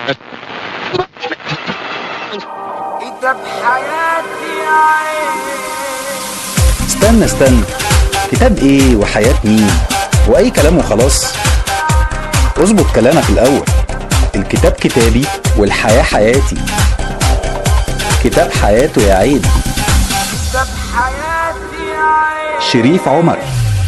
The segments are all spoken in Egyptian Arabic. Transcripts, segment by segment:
انت بحياتي عين استنى استنى كتاب ايه وحياة مين واي كلام وخلاص اظبط كلامك الاول الكتاب كتابي والحياة حياتي كتاب حياته يا عيد انت بحياتي عين شريف عمر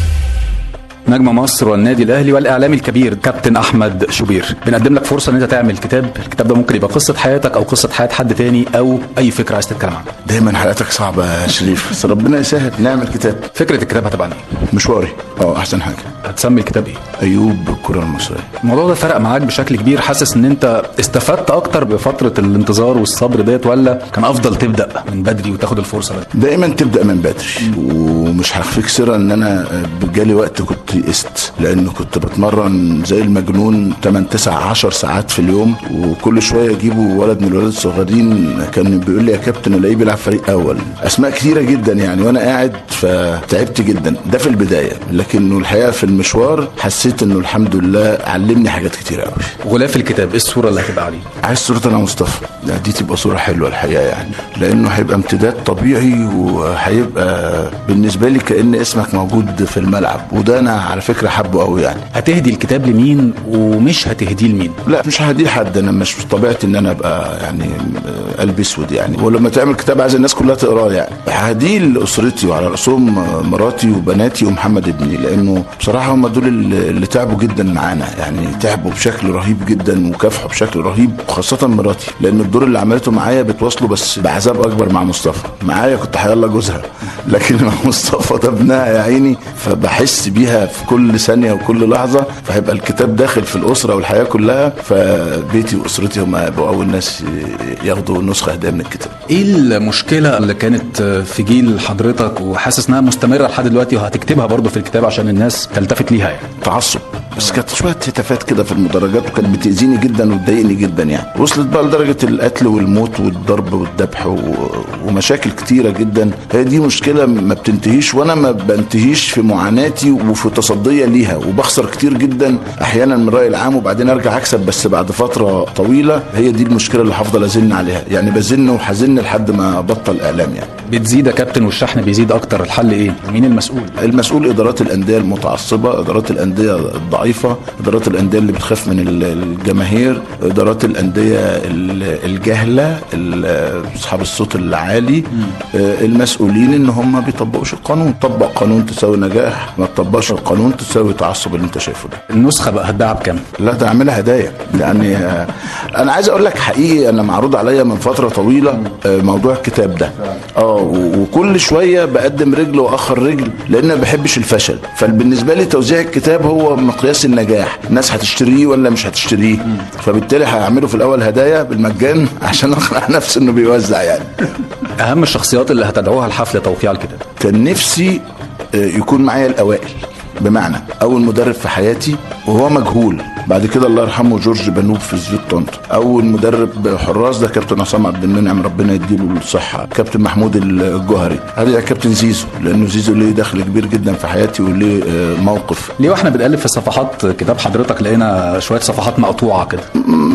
نجم مصر والنادي الاهلي والاعلامي الكبير كابتن احمد شوبير بنقدم لك فرصه ان انت تعمل كتاب الكتاب ده ممكن يبقى قصه حياتك او قصه حياه حد تاني او اي فكره عايز تتكلم عنها دايما حلقاتك صعبة يا شريف بس ربنا يسهل نعمل كتاب فكره الكتاب هتبقى عن ايه مشواري اه احسن حاجة هتسمي الكتاب ايه ايوب بالكرة المصرية الموضوع ده فرق معاك بشكل كبير حاسس ان انت استفدت اكتر بفتره الانتظار والصبر ديت ولا كان افضل تبدا من بدري وتاخد الفرصه بدري دايما تبدا من بدري ومش هخفيك سرا ان انا جالي وقت كنت يئست لان كنت بتمرن زي المجنون 8 9 10 ساعات في اليوم وكل شويه يجيبوا ولد من الولاد الصغيرين كان بيقول لي يا كابتن الاقيه بيلعب فريق اول اسماء كتيره جدا يعني وانا قاعد فتعبت جدا ده في البدايه لكنه الحقيقه في المشوار حسيت انه الحمد لله علمني حاجات كتيره قوي غلاف الكتاب ايه الصوره اللي هتبقى عليه عايز صورة أنا مصطفى لا دي تبقى صورة حلوة الحقيقة يعني لأنه هيبقى امتداد طبيعي وهيبقى بالنسبة لي كأن اسمك موجود في الملعب وده أنا على فكرة حبه قوي يعني هتهدي الكتاب لمين ومش هتهديه لمين لا مش هديه حد أنا مش طبيعتي إن أنا أبقى يعني قلبي أسود يعني ولما تعمل كتاب عايز الناس كلها تقراه يعني هديه لأسرتي وعلى رأسهم مراتي وبناتي ومحمد ابني لأنه بصراحة هم دول اللي اللي تعبوا جدا معانا يعني تعبوا بشكل رهيب جدا وكافحوا بشكل رهيب وخاصة مراتي لأن الدور اللي عملته معايا بتواصله بس بعذاب أكبر مع مصطفى معايا كنت هيلا جوزها لكن مع مصطفى ده ابنها يا عيني فبحس بيها في كل ثانية وكل لحظة فهيبقى الكتاب داخل في الأسرة والحياة كلها فبيتي وأسرتي هم هيبقوا أول ناس ياخدوا نسخة هدية من الكتاب ايه المشكله اللي كانت في جيل حضرتك وحاسس انها مستمره لحد دلوقتي وهتكتبها برضو في الكتاب عشان الناس تلتفت ليها يعني تعصب بس كانت شويه هتافات كده في المدرجات وكانت بتاذيني جدا وتضايقني جدا يعني وصلت بقى لدرجه القتل والموت والضرب والذبح و... ومشاكل كتيره جدا هي دي مشكله ما بتنتهيش وانا ما بنتهيش في معاناتي وفي تصديه ليها وبخسر كتير جدا احيانا من الراي العام وبعدين ارجع اكسب بس بعد فتره طويله هي دي المشكله اللي هفضل ازن عليها يعني بزن وحزن لحد ما بطل اعلام يعني بتزيد يا كابتن والشحن بيزيد اكتر الحل ايه ومين المسؤول المسؤول ادارات الانديه المتعصبه ادارات الانديه الضعيفه ادارات الانديه اللي بتخاف من ال- الجماهير ادارات الانديه ال- الجهله ال- اصحاب الصوت العالي آه، المسؤولين ان هم ما بيطبقوش القانون طبق قانون تساوي نجاح ما تطبقش القانون تساوي تعصب اللي انت شايفه ده النسخه بقى هتباع بكام لا ده اعملها هدايا يعني آه، انا عايز اقول لك حقيقي انا معروض عليا من فتره طويله آه، موضوع الكتاب ده اه و- وكل شويه بقدم رجل واخر رجل لان ما بحبش الفشل فبالنسبه لي توزيع الكتاب هو مقياس النجاح الناس هتشتريه ولا مش هتشتريه فبالتالي هعمله في الاول هدايا بالمجان عشان اقنع نفسي انه بيوزع يعني اهم الشخصيات اللي هتدعوها لحفل توقيع الكتاب كان نفسي آه، يكون معايا الاوائل بمعنى اول مدرب في حياتي وهو مجهول بعد كده الله يرحمه جورج بنوب في زيوت طنط اول مدرب حراس ده كابتن عصام عبد المنعم ربنا يديله الصحه كابتن محمود الجوهري هذا كابتن زيزو لانه زيزو ليه دخل كبير جدا في حياتي وليه آه، موقف ليه واحنا بنقلب في صفحات كتاب حضرتك لقينا شويه صفحات مقطوعه كده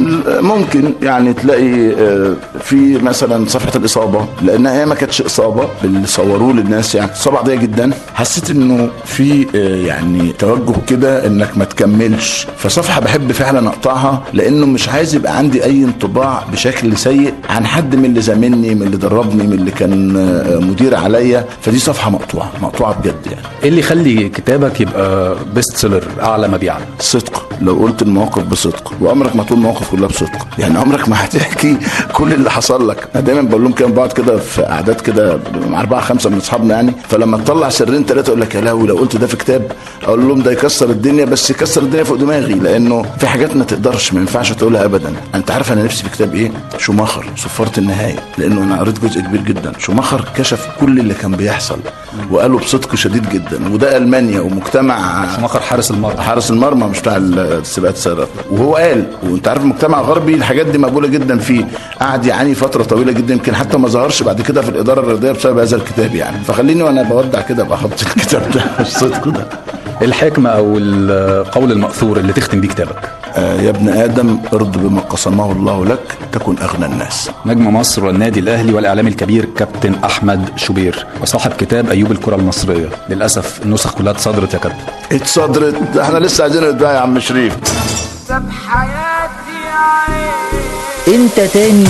ممكن يعني تلاقي آه، في مثلا صفحه الاصابه لانها هي ما كانتش اصابه اللي صوروه للناس يعني اصابه عاديه جدا حسيت انه في آه، يعني توجه كده انك ما تكملش فصفحه بحب فعلا اقطعها لانه مش عايز يبقى عندي اي انطباع بشكل سيء عن حد من اللي زاملني من اللي دربني من اللي كان آه، مدير عليا فدي صفحه مقطوعه مقطوعه بجد يعني ايه اللي يخلي كتابك يبقى بيست سيلر اعلى مبيعا صدق لو قلت المواقف بصدق وعمرك ما تقول المواقف كلها بصدق يعني عمرك ما هتحكي كل اللي حصل لك انا دايما بقول لهم كده بقعد كده في قعدات كده مع اربعه خمسه من اصحابنا يعني فلما تطلع سرين ثلاثه اقول لك يا لهوي لو قلت ده في كتاب اقول لهم ده يكسر الدنيا بس يكسر الدنيا فوق دماغي لانه في حاجات ما تقدرش ما ينفعش تقولها ابدا انت عارف انا نفسي في كتاب ايه شوماخر صفاره النهايه لانه انا قريت جزء كبير جدا شوماخر كشف كل اللي كان بيحصل وقاله بصدق شديد جدا وده المانيا ومجتمع مخر حارس المرمى حارس المرمى مش بتاع السباقات السيارات وهو قال وانت عارف المجتمع الغربي الحاجات دي مقبوله جدا فيه قعد يعاني فتره طويله جدا يمكن حتى ما ظهرش بعد كده في الاداره الرياضيه بسبب هذا الكتاب يعني فخليني وانا بودع كده بحط الكتاب ده الصدق ده الحكمه او القول الماثور اللي تختم بيه كتابك آه، يا ابن ادم ارض بما قسمه الله لك تكن اغنى الناس نجم مصر والنادي الاهلي والاعلامي الكبير كابتن احمد شوبير وصاحب كتاب ايوب الكره المصريه للاسف النسخ كلها اتصدرت يا كابتن اتصدرت ده احنا لسه عايزين نتباع يا عم شريف كتاب حياتي عين انت تاني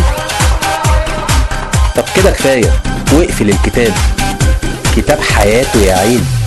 طب كده كفايه واقفل الكتاب كتاب حياته يا عيني